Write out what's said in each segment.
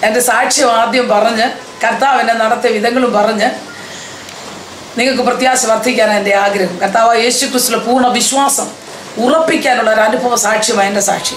എൻ്റെ സാക്ഷ്യം ആദ്യം പറഞ്ഞ് കർത്താവ് എന്നെ നടത്തിയ വിധങ്ങളും പറഞ്ഞ് നിങ്ങൾക്ക് പ്രത്യാശ വർദ്ധിക്കാനാണ് എൻ്റെ ആഗ്രഹം കർത്താവ് യേശു ക്രിസ്തുവിലെ പൂർണ്ണ വിശ്വാസം ഉറപ്പിക്കാനുള്ള ഒരു അനുഭവ സാക്ഷ്യമാണ് എൻ്റെ സാക്ഷ്യം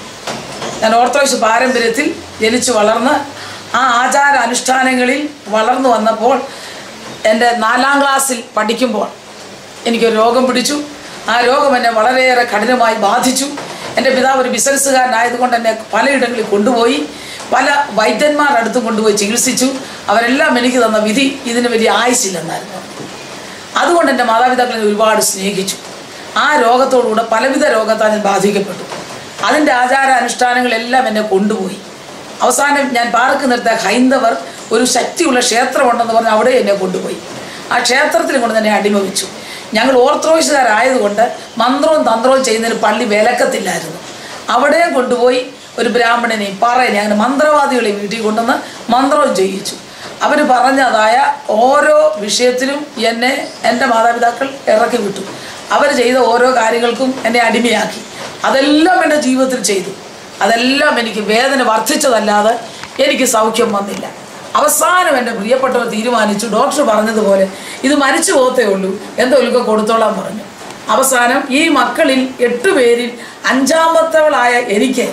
ഞാൻ ഓർത്തഡോക്സ് പാരമ്പര്യത്തിൽ ജനിച്ചു വളർന്ന് ആ ആചാര അനുഷ്ഠാനങ്ങളിൽ വളർന്നു വന്നപ്പോൾ എൻ്റെ നാലാം ക്ലാസ്സിൽ പഠിക്കുമ്പോൾ എനിക്കൊരു രോഗം പിടിച്ചു ആ രോഗം എന്നെ വളരെയേറെ കഠിനമായി ബാധിച്ചു എൻ്റെ പിതാവ് ഒരു ബിസിനസ്സുകാരനായതുകൊണ്ട് എന്നെ പലയിടങ്ങളിൽ കൊണ്ടുപോയി പല വൈദ്യന്മാരുടെ അടുത്തും കൊണ്ടുപോയി ചികിത്സിച്ചു അവരെല്ലാം എനിക്ക് തന്ന വിധി ഇതിന് വലിയ ആയുസില്ലെന്നായിരുന്നു അതുകൊണ്ട് എൻ്റെ മാതാപിതാക്കളെ ഒരുപാട് സ്നേഹിച്ചു ആ രോഗത്തോടുകൂടെ പലവിധ രോഗത്താൽ ഞാൻ ബാധിക്കപ്പെട്ടു അതിൻ്റെ ആചാര അനുഷ്ഠാനങ്ങളെല്ലാം എന്നെ കൊണ്ടുപോയി അവസാനം ഞാൻ പാർക്ക് നിർത്തിയ ഹൈന്ദവർ ഒരു ശക്തിയുള്ള ക്ഷേത്രമുണ്ടെന്ന് പറഞ്ഞ് അവിടെ എന്നെ കൊണ്ടുപോയി ആ ക്ഷേത്രത്തിൽ കൊണ്ട് തന്നെ അടിമവിച്ചു ഞങ്ങൾ ഓർത്തഡോക്സുകാരായതുകൊണ്ട് മന്ത്രവും തന്ത്രവും ചെയ്യുന്നതിന് പള്ളി വിലക്കത്തില്ലായിരുന്നു അവിടെ കൊണ്ടുപോയി ഒരു ബ്രാഹ്മണനെയും പറയനെ അങ്ങനെ മന്ത്രവാദികളെയും വീട്ടിൽ കൊണ്ടുവന്ന് മന്ത്രവും ചെയ്യിച്ചു അവർ പറഞ്ഞതായ ഓരോ വിഷയത്തിലും എന്നെ എൻ്റെ മാതാപിതാക്കൾ ഇറക്കി വിട്ടു അവർ ചെയ്ത ഓരോ കാര്യങ്ങൾക്കും എന്നെ അടിമയാക്കി അതെല്ലാം എൻ്റെ ജീവിതത്തിൽ ചെയ്തു അതെല്ലാം എനിക്ക് വേദന വർദ്ധിച്ചതല്ലാതെ എനിക്ക് സൗഖ്യം വന്നില്ല അവസാനം എൻ്റെ പ്രിയപ്പെട്ടവർ തീരുമാനിച്ചു ഡോക്ടർ പറഞ്ഞതുപോലെ ഇത് മരിച്ചു പോകത്തേ ഉള്ളൂ എന്തെങ്കിലുമൊക്കെ കൊടുത്തോളാൻ പറഞ്ഞു അവസാനം ഈ മക്കളിൽ എട്ട് പേരിൽ അഞ്ചാമത്തവളായ എനിക്ക്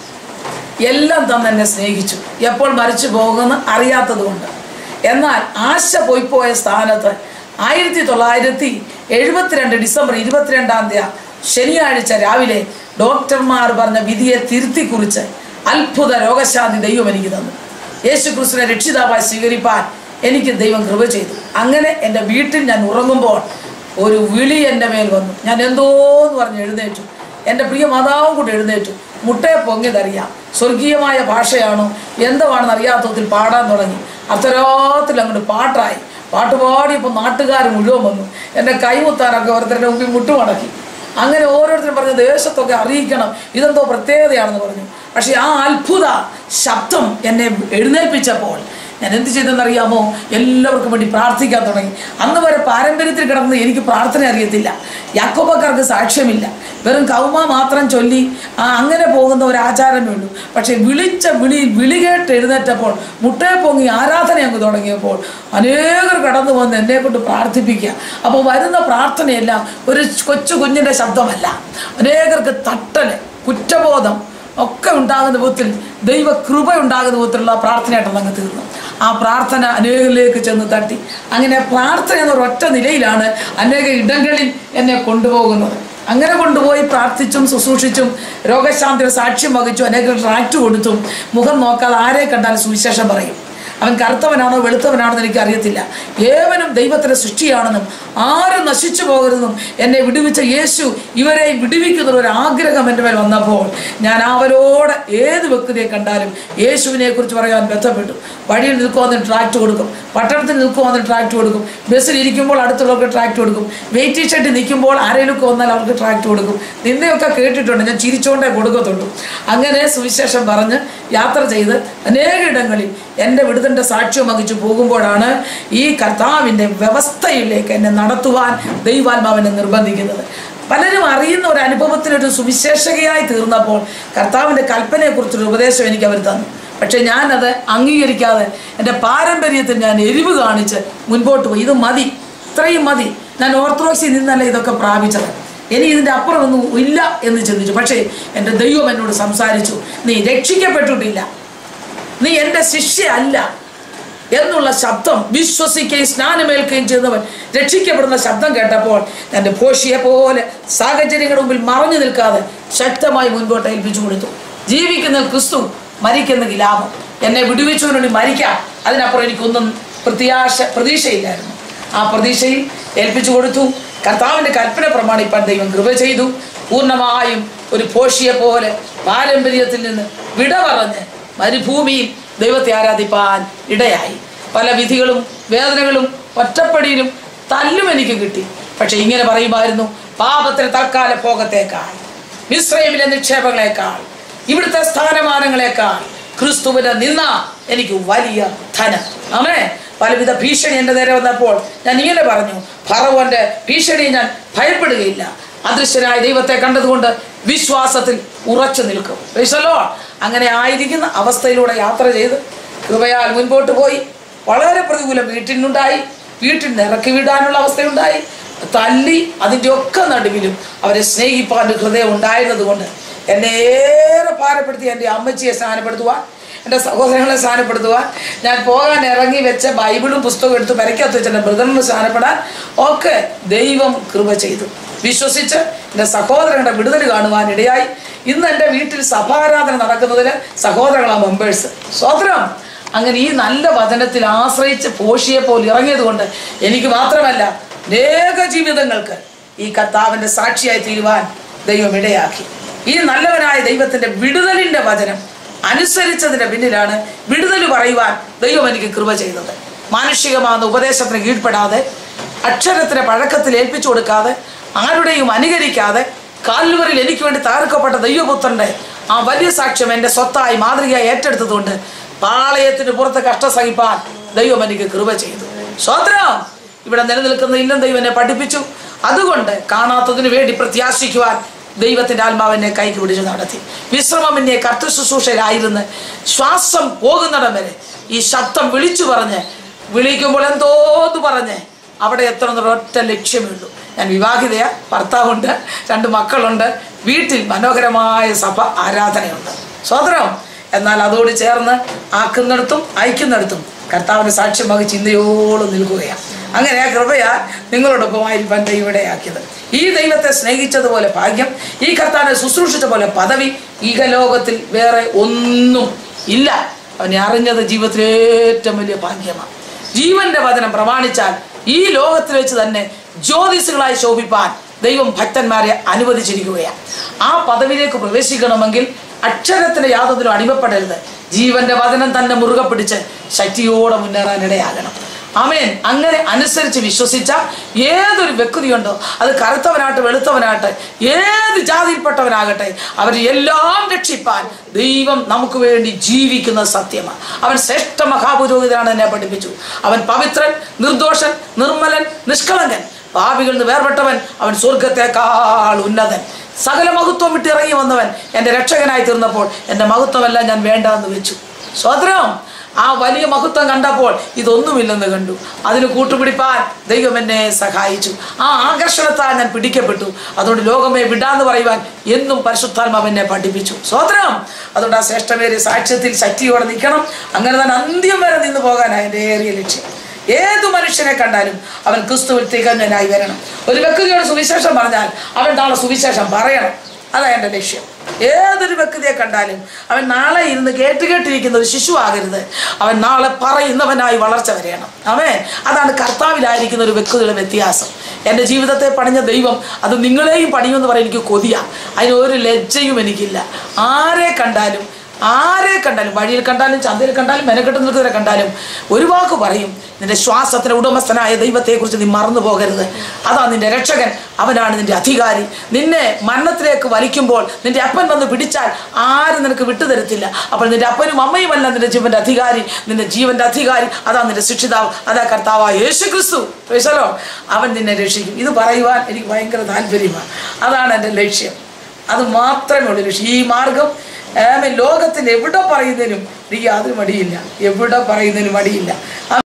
എല്ലാം തന്നെ എന്നെ സ്നേഹിച്ചു എപ്പോൾ മരിച്ചു പോകുമെന്ന് അറിയാത്തത് കൊണ്ട് എന്നാൽ ആശ പോയിപ്പോയ സ്ഥാനത്ത് ആയിരത്തി തൊള്ളായിരത്തി എഴുപത്തിരണ്ട് ഡിസംബർ ഇരുപത്തിരണ്ടാം തീയതി ശനിയാഴ്ച രാവിലെ ഡോക്ടർമാർ പറഞ്ഞ വിധിയെ തിരുത്തി കുറിച്ച് അത്ഭുത രോഗശാന്തി ദൈവം എനിക്ക് തന്നു യേശു ക്രിസ്തുവിനെ രക്ഷിതാവായി സ്വീകരിപ്പാൻ എനിക്ക് ദൈവം കൃപ ചെയ്തു അങ്ങനെ എൻ്റെ വീട്ടിൽ ഞാൻ ഉറങ്ങുമ്പോൾ ഒരു വിളി എൻ്റെ മേൽ വന്നു ഞാൻ എന്തോന്ന് പറഞ്ഞ് എഴുന്നേറ്റു എൻ്റെ പ്രിയ മാതാവും കൂടെ എഴുന്നേറ്റു മുട്ടയെ പൊങ്ങിയതറിയാം സ്വർഗീയമായ ഭാഷയാണോ എന്തുവാണെന്ന് അറിയാത്തതിൽ പാടാൻ തുടങ്ങി അർദ്ധരാത്തിൽ അങ്ങോട്ട് പാട്ടായി പാട്ട് പാടിയപ്പോൾ നാട്ടുകാർ മുഴുവൻ വന്നു എൻ്റെ കൈമുത്താനൊക്കെ ഓരോരുത്തരുടെ മുമ്പിൽ മുട്ടുമടക്കി അങ്ങനെ ഓരോരുത്തരും പറഞ്ഞ ദേശത്തൊക്കെ അറിയിക്കണം ഇതെന്തോ പ്രത്യേകതയാണെന്ന് പറഞ്ഞു പക്ഷേ ആ അത്ഭുത ശബ്ദം എന്നെ എഴുന്നേൽപ്പിച്ചപ്പോൾ ഞാൻ എന്ത് ചെയ്തെന്നറിയാമോ എല്ലാവർക്കും വേണ്ടി പ്രാർത്ഥിക്കാൻ തുടങ്ങി അന്ന് വരെ പാരമ്പര്യത്തിൽ കിടന്ന് എനിക്ക് പ്രാർത്ഥന അറിയത്തില്ല യാക്കോബക്കാർക്ക് സാക്ഷ്യമില്ല വെറും കൗമ മാത്രം ചൊല്ലി ആ അങ്ങനെ പോകുന്ന ഒരു ആചാരമേ ഉള്ളൂ പക്ഷേ വിളിച്ച വിളിയിൽ വിളി കേട്ട് എഴുന്നേറ്റപ്പോൾ മുട്ടയെ പൊങ്ങി ആരാധന അങ്ങ് തുടങ്ങിയപ്പോൾ അനേകർ കടന്നു വന്ന് എന്നെ കൊണ്ട് പ്രാർത്ഥിപ്പിക്കുക അപ്പോൾ വരുന്ന പ്രാർത്ഥനയെല്ലാം ഒരു കൊച്ചു കുഞ്ഞിൻ്റെ ശബ്ദമല്ല അനേകർക്ക് തട്ടല് കുറ്റബോധം ഒക്കെ ഉണ്ടാകുന്ന വിധത്തിൽ ദൈവ കൃപ ഉണ്ടാകുന്ന വിധത്തിലുള്ള പ്രാർത്ഥനയായിട്ടാണ് അങ്ങ് തീർന്നു ആ പ്രാർത്ഥന അനേകരിലേക്ക് ചെന്ന് തട്ടി അങ്ങനെ പ്രാർത്ഥന എന്ന ഒരൊറ്റ നിലയിലാണ് അനേക ഇടങ്ങളിൽ എന്നെ കൊണ്ടുപോകുന്നത് അങ്ങനെ കൊണ്ടുപോയി പ്രാർത്ഥിച്ചും ശുശ്രൂഷിച്ചും രോഗശാന്തിയുടെ സാക്ഷ്യം വഹിച്ചു അനേകം ട്രാക്ട് കൊടുത്തും മുഖം നോക്കാതെ ആരെ കണ്ടാലും സുവിശേഷം പറയും അവൻ കറുത്തവനാണോ വെളുത്തവനാണോ എന്ന് എനിക്ക് അറിയത്തില്ല ഏവനും ദൈവത്തിൻ്റെ സൃഷ്ടിയാണെന്നും ആരും നശിച്ചു പോകരുതെന്നും എന്നെ വിടുവിച്ച യേശു ഇവരെ വിടുവിക്കുന്ന ഒരു ആഗ്രഹം എൻ്റെ മേൽ വന്നപ്പോൾ ഞാൻ അവരോട് ഏത് വ്യക്തിയെ കണ്ടാലും യേശുവിനെ കുറിച്ച് പറയാൻ ബന്ധപ്പെട്ടു വഴിയിൽ നിൽക്കുവാന്ന് ട്രാക്ട് കൊടുക്കും പട്ടണത്തിൽ നിൽക്കുവാന്ന് ട്രാക്ട് കൊടുക്കും ബസ്സിൽ ഇരിക്കുമ്പോൾ അടുത്തുള്ളവർക്ക് ട്രാക്ട് കൊടുക്കും വെയിറ്റിംഗ് ഷെഡിൽ നിൽക്കുമ്പോൾ ആരെങ്കിലും വന്നാൽ അവർക്ക് ട്രാക്ട് കൊടുക്കും നിന്നെയൊക്കെ കേട്ടിട്ടുണ്ട് ഞാൻ ചിരിച്ചുകൊണ്ടേ കൊടുക്കത്തുള്ളൂ അങ്ങനെ സുവിശേഷം പറഞ്ഞ് യാത്ര ചെയ്ത് അനേക ഇടങ്ങളിൽ എൻ്റെ വിടുതൻ്റെ സാക്ഷ്യം വഹിച്ചു പോകുമ്പോഴാണ് ഈ കർത്താവിൻ്റെ വ്യവസ്ഥയിലേക്ക് എന്നെ നടത്തുവാൻ ദൈവാത്മാവിനെ നിർബന്ധിക്കുന്നത് പലരും അറിയുന്ന ഒരു അനുഭവത്തിനൊരു സുവിശേഷകയായി തീർന്നപ്പോൾ കർത്താവിൻ്റെ കൽപ്പനയെക്കുറിച്ചൊരു ഉപദേശം എനിക്ക് അവർ തന്നു പക്ഷേ ഞാനത് അംഗീകരിക്കാതെ എൻ്റെ പാരമ്പര്യത്തിൽ ഞാൻ എരിവ് കാണിച്ച് മുൻപോട്ട് പോയി ഇത് മതി ഇത്രയും മതി ഞാൻ ഓർത്തഡോക്സിൽ നിന്നല്ല ഇതൊക്കെ പ്രാപിച്ചത് ഇനി ഇതിൻ്റെ അപ്പുറമൊന്നും ഇല്ല എന്ന് ചിന്തിച്ചു പക്ഷേ എൻ്റെ ദൈവം എന്നോട് സംസാരിച്ചു നീ രക്ഷിക്കപ്പെട്ടിട്ടില്ല നീ എൻ്റെ ശിഷ്യ എന്നുള്ള ശബ്ദം വിശ്വസിക്കുകയും സ്നാനമേൽക്കുകയും ചെയ്യുന്നവൻ രക്ഷിക്കപ്പെടുന്ന ശബ്ദം കേട്ടപ്പോൾ എൻ്റെ ഭോഷിയെ പോലെ സാഹചര്യങ്ങളുടെ മുമ്പിൽ മറഞ്ഞു നിൽക്കാതെ ശക്തമായി മുൻപോട്ട് ഏൽപ്പിച്ചു കൊടുത്തു ജീവിക്കുന്ന ക്രിസ്തു മരിക്കുന്ന ലാഭം എന്നെ വിടുവിച്ചതിന് വേണ്ടി മരിക്കാം അതിനപ്പുറം എനിക്കൊന്നും പ്രത്യാശ പ്രതീക്ഷയില്ലായിരുന്നു ആ പ്രതീക്ഷയിൽ ഏൽപ്പിച്ചു കൊടുത്തു കർത്താവിൻ്റെ കൽപ്പന പ്രമാണിപ്പാൻ ദൈവം കൃപ ചെയ്തു പൂർണ്ണമായും ഒരു പോഷിയെ പോലെ പാരമ്പര്യത്തിൽ നിന്ന് വിട പറഞ്ഞ് മരുഭൂമിയിൽ ദൈവത്തെ ആരാധിപ്പാൻ ഇടയായി പല വിധികളും വേദനകളും ഒറ്റപ്പടിയിലും തല്ലും എനിക്ക് കിട്ടി പക്ഷെ ഇങ്ങനെ പറയുമായിരുന്നു പാപത്തിന് തൽക്കാല ഭോഗത്തേക്കാൾ മിശ്രൈമിലെ നിക്ഷേപങ്ങളെക്കാൾ ഇവിടുത്തെ സ്ഥാനമാനങ്ങളെക്കാൾ ക്രിസ്തുവിനെ നിന്ന എനിക്ക് വലിയ ധനം ആമേ പലവിധ ഭീഷണി എൻ്റെ നേരെ വന്നപ്പോൾ ഞാൻ ഇങ്ങനെ പറഞ്ഞു ഫറവോന്റെ ഭീഷണി ഞാൻ ഭയപ്പെടുകയില്ല അദൃശ്യനായ ദൈവത്തെ കണ്ടതുകൊണ്ട് വിശ്വാസത്തിൽ ഉറച്ചു നിൽക്കും Praise the Lord. അങ്ങനെ ആയിരിക്കുന്ന അവസ്ഥയിലൂടെ യാത്ര ചെയ്ത് കൃപയാൽ മുൻപോട്ട് പോയി വളരെ പ്രതികൂലം വീട്ടിൽ നിന്നുണ്ടായി വീട്ടിൽ നിന്ന് ഇറക്കി വിടാനുള്ള അവസ്ഥയുണ്ടായി തല്ലി അതിൻ്റെ ഒക്കെ നടുവിലും അവരെ സ്നേഹിപ്പാൻ്റെ ഹൃദയം ഉണ്ടായിരുന്നത് കൊണ്ട് എന്നെ ഏറെ ഭാരപ്പെടുത്തി എൻ്റെ അമ്മച്ചിയെ സ്ഥാനപ്പെടുത്തുവാൻ എൻ്റെ സഹോദരങ്ങളെ സ്ഥാനപ്പെടുത്തുവാൻ ഞാൻ പോകാൻ ഇറങ്ങി വെച്ച ബൈബിളും പുസ്തകവും എടുത്ത് പെരക്കകത്ത് വെച്ച് എൻ്റെ ബ്രദറിന് സ്ഥാനപ്പെടാൻ ഒക്കെ ദൈവം കൃപ ചെയ്തു വിശ്വസിച്ച് എൻ്റെ സഹോദരങ്ങളുടെ വിടുതൽ കാണുവാൻ ഇടയായി ഇന്ന് എൻ്റെ വീട്ടിൽ സഭാരാധന നടക്കുന്നതിന് സഹോദരങ്ങളാണ് മെമ്പേഴ്സ് സ്വതന്ത്രം അങ്ങനെ ഈ നല്ല വചനത്തിൽ ആശ്രയിച്ച് പോഷിയെ പോലെ ഇറങ്ങിയത് കൊണ്ട് എനിക്ക് മാത്രമല്ല അനേക ജീവിതങ്ങൾക്ക് ഈ കർത്താവിൻ്റെ സാക്ഷിയായി തീരുവാൻ ദൈവം ഇടയാക്കി ഈ നല്ലവനായ ദൈവത്തിൻ്റെ വിടുതലിൻ്റെ വചനം അനുസരിച്ചതിൻ്റെ പിന്നിലാണ് വിടുതൽ പറയുവാൻ ദൈവം എനിക്ക് കൃപ ചെയ്തത് മാനുഷികമാകുന്ന ഉപദേശത്തിന് കീഴ്പ്പെടാതെ അക്ഷരത്തിന് പഴക്കത്തിൽ ഏൽപ്പിച്ചു കൊടുക്കാതെ ആരുടെയും അനുകരിക്കാതെ കാൽവറിൽ എനിക്ക് വേണ്ടി തകർക്കപ്പെട്ട ദൈവപുത്രന്റെ ആ വലിയ സാക്ഷ്യം എൻ്റെ സ്വത്തായി മാതൃകയായി ഏറ്റെടുത്തതുകൊണ്ട് പാളയത്തിന് പുറത്ത് കഷ്ട സഹിപ്പാൻ ദൈവം എനിക്ക് കൃപ ചെയ്തു സ്വത്രം ഇവിടെ നിലനിൽക്കുന്ന ഇല്ലം ദൈവം എന്നെ പഠിപ്പിച്ചു അതുകൊണ്ട് കാണാത്തതിനു വേണ്ടി പ്രത്യാശിക്കുവാൻ ദൈവത്തിന്റെ ആത്മാവിനെ കൈക്ക് പിടിച്ച് നടത്തി വിശ്രമം എന്നെ കർത്തൃ ശുശ്രൂഷയിലായിരുന്ന് ശ്വാസം പോകുന്നിടം വരെ ഈ ശബ്ദം വിളിച്ചു പറഞ്ഞ് വിളിക്കുമ്പോൾ എന്തോന്ന് പറഞ്ഞ് അവിടെ എത്തണം ഒറ്റ ലക്ഷ്യമേ ഞാൻ വിവാഹിതയാ ഭർത്താവുണ്ട് രണ്ട് മക്കളുണ്ട് വീട്ടിൽ മനോഹരമായ സഭ ആരാധനയുണ്ട് സ്വതന്ത്രം എന്നാൽ അതോട് ചേർന്ന് ആക്കുന്നിടത്തും അയക്കുന്നിടത്തും കർത്താവിന്റെ സാക്ഷ്യം വഹിച്ച് ചിന്തയോളം നിൽക്കുകയാണ് അങ്ങനെ ആ കൃപയാ നിങ്ങളോടൊപ്പമായിരിക്കാൻ ദൈവടെയാക്കിയത് ഈ ദൈവത്തെ സ്നേഹിച്ചതുപോലെ ഭാഗ്യം ഈ കർത്താവിനെ ശുശ്രൂഷിച്ച പോലെ പദവി ഈഹലോകത്തിൽ വേറെ ഒന്നും ഇല്ല അവനെ അറിഞ്ഞത് ജീവിതത്തിലെ ഏറ്റവും വലിയ ഭാഗ്യമാണ് ജീവന്റെ വചനം പ്രമാണിച്ചാൽ ഈ ലോകത്തിൽ വെച്ച് തന്നെ ജ്യോതിസുകളായി ശോഭിപ്പാൻ ദൈവം ഭക്തന്മാരെ അനുവദിച്ചിരിക്കുകയാണ് ആ പദവിയിലേക്ക് പ്രവേശിക്കണമെങ്കിൽ അക്ഷരത്തിന് യാതൊന്നിനും അടിമപ്പെടരുത് ജീവന്റെ വചനം തന്നെ മുറുകെ പിടിച്ച് ശക്തിയോടെ മുന്നേറാൻ ഇടയാകണം ആമേൻ അങ്ങനെ അനുസരിച്ച് വിശ്വസിച്ച ഏതൊരു വ്യക്തിയുണ്ടോ അത് കറുത്തവനാട്ടെ വെളുത്തവനാട്ടെ ഏത് ജാതിയിൽപ്പെട്ടവനാകട്ടെ അവരെ എല്ലാം രക്ഷിപ്പാൻ ദൈവം നമുക്ക് വേണ്ടി ജീവിക്കുന്ന സത്യമാണ് അവൻ ശ്രേഷ്ഠ മഹാപുരോഹിതനാണ് എന്നെ പഠിപ്പിച്ചു അവൻ പവിത്രൻ നിർദോഷൻ നിർമ്മലൻ നിഷ്കളങ്കൻ പാപികളിൽ നിന്ന് വേർപെട്ടവൻ അവൻ സ്വർഗത്തെക്കാൾ ഉന്നതൻ സകല മഹത്വം വിട്ട് ഇറങ്ങി വന്നവൻ എൻ്റെ രക്ഷകനായി തീർന്നപ്പോൾ എൻ്റെ മഹത്വമെല്ലാം ഞാൻ വേണ്ടെന്ന് വെച്ചു സ്വതന്ത്രം ആ വലിയ മഹത്വം കണ്ടപ്പോൾ ഇതൊന്നുമില്ലെന്ന് കണ്ടു അതിന് കൂട്ടുപിടിപ്പാൻ ദൈവം എന്നെ സഹായിച്ചു ആ ആകർഷണത്താൽ ഞാൻ പിടിക്കപ്പെട്ടു അതുകൊണ്ട് ലോകമേ വിടാന്ന് പറയുവാൻ എന്നും പരിശുദ്ധാത്മാവ് എന്നെ പഠിപ്പിച്ചു സ്വതന്ത്രം അതുകൊണ്ട് ആ ശ്രേഷ്ഠമേറിയ സാക്ഷ്യത്തിൽ ശക്തിയോടെ നിൽക്കണം അങ്ങനെ തന്നെ അന്ത്യം വരെ നിന്ന് പോകാനാണ് എൻ്റെ ഏറിയ ലക്ഷ്യം ഏതു മനുഷ്യനെ കണ്ടാലും അവൻ ക്രിസ്തുവിൽ തികഞ്ഞനായി വരണം ഒരു വ്യക്തിയോട് സുവിശേഷം പറഞ്ഞാൽ അവൻ നാളെ സുവിശേഷം പറയണം അതാ എൻ്റെ ലക്ഷ്യം ഏതൊരു വ്യക്തിയെ കണ്ടാലും അവൻ നാളെ ഇരുന്ന് കേട്ട് കേട്ടിരിക്കുന്ന ഒരു ശിശു ആകരുത് അവൻ നാളെ പറയുന്നവനായി വളർച്ച വരെയണം അവൻ അതാണ് കർത്താവിലായിരിക്കുന്ന ഒരു വ്യക്തിയുടെ വ്യത്യാസം എൻ്റെ ജീവിതത്തെ പണിഞ്ഞ ദൈവം അത് നിങ്ങളെയും പണിയുമെന്ന് പറയാൻ എനിക്ക് കൊതിയ അതിന് ഒരു ലജ്ജയും എനിക്കില്ല ആരെ കണ്ടാലും ആരെ കണ്ടാലും വഴിയിൽ കണ്ടാലും ചന്തയിൽ കണ്ടാലും മെനക്കെട്ടുന്നവരെ കണ്ടാലും ഒരു വാക്ക് പറയും നിന്റെ ശ്വാസത്തിന് ഉടമസ്ഥനായ ദൈവത്തെക്കുറിച്ച് നീ മറന്നു പോകരുത് അതാ നിന്റെ രക്ഷകൻ അവനാണ് നിന്റെ അധികാരി നിന്നെ മരണത്തിലേക്ക് വലിക്കുമ്പോൾ നിന്റെ അപ്പൻ വന്ന് പിടിച്ചാൽ ആരും നിനക്ക് വിട്ടുതരത്തില്ല അപ്പോൾ നിന്റെ അപ്പനും അമ്മയുമല്ല നിന്റെ ജീവന്റെ അധികാരി നിന്റെ ജീവന്റെ അധികാരി അതാ നിന്റെ ശിക്ഷിതാവ് അതാ കർത്താവായ യേശു ക്രിസ്തു പ്രൈസലോ അവൻ നിന്നെ രക്ഷിക്കും ഇത് പറയുവാൻ എനിക്ക് ഭയങ്കര താല്പര്യമാണ് അതാണ് എൻ്റെ ലക്ഷ്യം അത് മാത്രമേ ഉള്ളൂ ലക്ഷ്യം ഈ മാർഗം ആമേൻ ലോകത്തിൽ എവിടെ പറയുന്നതിനും എനിക്ക് യാതൊരു മടിയില്ല എവിടെ പറയുന്നതിനും മടിയില്ല